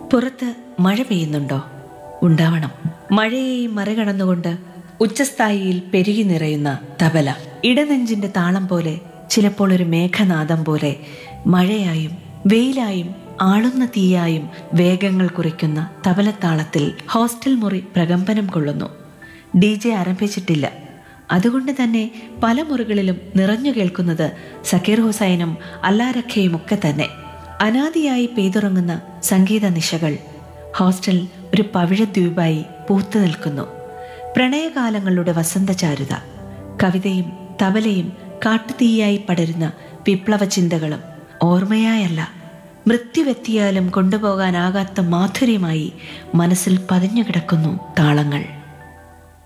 പുറത്ത് മഴ പെയ്യുന്നുണ്ടോ ഉണ്ടാവണം മഴയെയും മറികടന്നുകൊണ്ട് ഉച്ചസ്ഥായിയിൽ പെരുകി നിറയുന്ന തബല ഇടനെഞ്ചിന്റെ താളം പോലെ ചിലപ്പോൾ ഒരു മേഘനാദം പോലെ മഴയായും വെയിലായും ആളുന്ന തീയായും വേഗങ്ങൾ കുറിക്കുന്ന തബലത്താളത്തിൽ ഹോസ്റ്റൽ മുറി പ്രകമ്പനം കൊള്ളുന്നു ഡി ജെ ആരംഭിച്ചിട്ടില്ല അതുകൊണ്ട് തന്നെ പല മുറികളിലും നിറഞ്ഞു കേൾക്കുന്നത് സക്കീർ ഹുസൈനും അല്ലാരഖയും ഒക്കെ തന്നെ അനാദിയായി പെയ്തുറങ്ങുന്ന സംഗീത നിശകൾ ഹോസ്റ്റൽ ഒരു പവിഴദ്വീപായി പൂത്തു നിൽക്കുന്നു പ്രണയകാലങ്ങളുടെ വസന്തചാരുത കവിതയും തബലയും കാട്ടുതീയായി പടരുന്ന വിപ്ലവ ചിന്തകളും ഓർമ്മയായല്ല മൃത്യുവെത്തിയാലും കൊണ്ടുപോകാനാകാത്ത മാധുര്യമായി മനസ്സിൽ പതിഞ്ഞു കിടക്കുന്നു താളങ്ങൾ